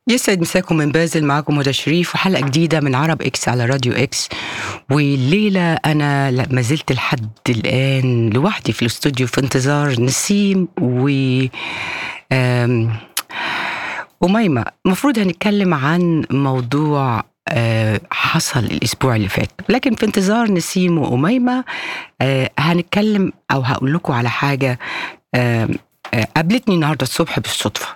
يسعد مساكم من بازل معاكم هدى شريف وحلقة جديدة من عرب اكس على راديو اكس والليلة أنا لا- ما زلت لحد الآن لوحدي في الاستوديو في انتظار نسيم و آم، أميمة المفروض هنتكلم عن موضوع آه، حصل الأسبوع اللي فات لكن في انتظار نسيم وأميمة آه، هنتكلم أو هقول لكم على حاجة آم، آه، قابلتني النهاردة الصبح بالصدفة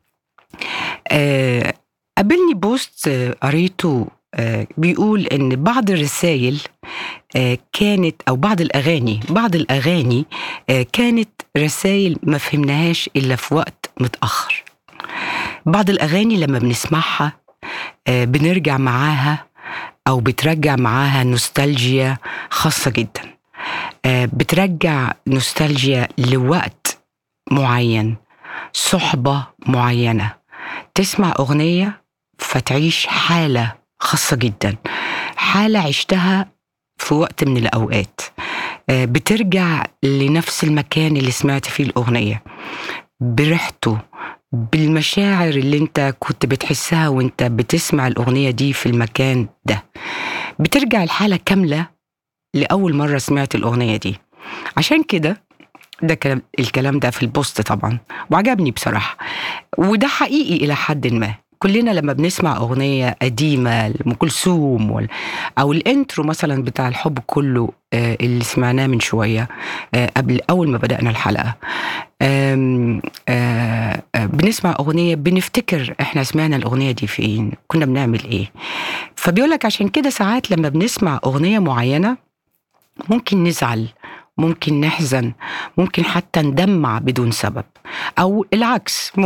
آه، قابلني بوست آه، قريته آه، بيقول ان بعض الرسائل آه، كانت او بعض الاغاني بعض الاغاني آه، كانت رسائل ما فهمناهاش الا في وقت متاخر بعض الاغاني لما بنسمعها آه، بنرجع معاها او بترجع معاها نوستالجيا خاصه جدا آه، بترجع نوستالجيا لوقت معين صحبه معينه تسمع أغنية فتعيش حالة خاصة جدا حالة عشتها في وقت من الأوقات آه، بترجع لنفس المكان اللي سمعت فيه الأغنية بريحته بالمشاعر اللي انت كنت بتحسها وانت بتسمع الأغنية دي في المكان ده بترجع الحالة كاملة لأول مرة سمعت الأغنية دي عشان كده ده كلام الكلام ده في البوست طبعا وعجبني بصراحة وده حقيقي إلى حد ما كلنا لما بنسمع أغنية قديمة لأم كلثوم وال- أو الانترو مثلا بتاع الحب كله آه، اللي سمعناه من شوية آه، قبل أول ما بدأنا الحلقة آم، آه، آه، بنسمع أغنية بنفتكر إحنا سمعنا الأغنية دي فين كنا بنعمل إيه فبيقولك عشان كده ساعات لما بنسمع أغنية معينة ممكن نزعل ممكن نحزن ممكن حتى ندمع بدون سبب أو العكس